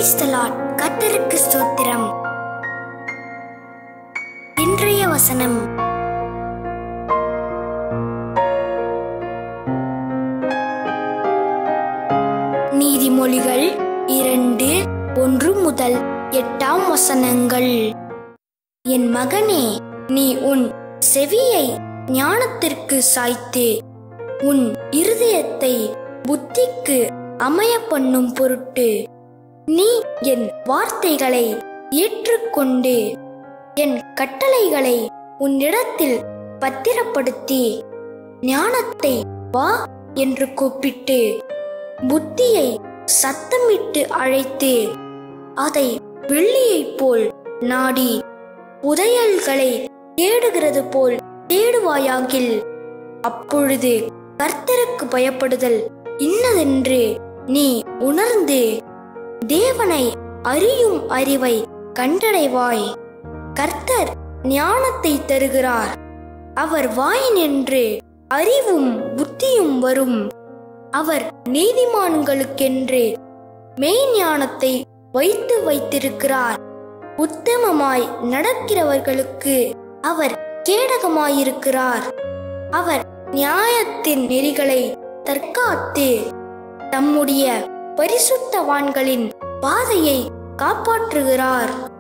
Praise the Lord. கர்த்தருக்கு ஸ்தோத்திரம் இன்றைய வசனம் நீதிமொழிகள் இரண்டு ஒன்று முதல் எட்டாம் வசனங்கள் என் மகனே நீ உன் செவியை ஞானத்திற்கு சாய்த்து உன் இருதயத்தை புத்திக்கு அமைய பண்ணும் பொருட்டு நீ என் வார்த்தைகளை ஏற்றுக்கொண்டு என் கட்டளைகளை உன்னிடத்தில் பத்திரப்படுத்தி ஞானத்தை வா என்று கூப்பிட்டு புத்தியை சத்தமிட்டு அழைத்து அதை வெள்ளியைப் போல் நாடி புதையல்களை தேடுகிறது போல் தேடுவாயாகில் அப்பொழுது கர்த்தருக்கு பயப்படுதல் இன்னதென்று நீ உணர்ந்து தேவனை அறியும் அறிவை கண்டடைவாய் கர்த்தர் ஞானத்தை தருகிறார் அவர் வாய் நின்று அறிவும் புத்தியும் வரும் அவர் நீதிமான்களுக்கென்று மெய்ஞானத்தை வைத்து வைத்திருக்கிறார் உத்தமமாய் நடக்கிறவர்களுக்கு அவர் கேடகமாயிருக்கிறார் அவர் நியாயத்தின் நெறிகளை தற்காத்து தம்முடைய பரிசுத்தவான்களின் பாதையை காப்பாற்றுகிறார்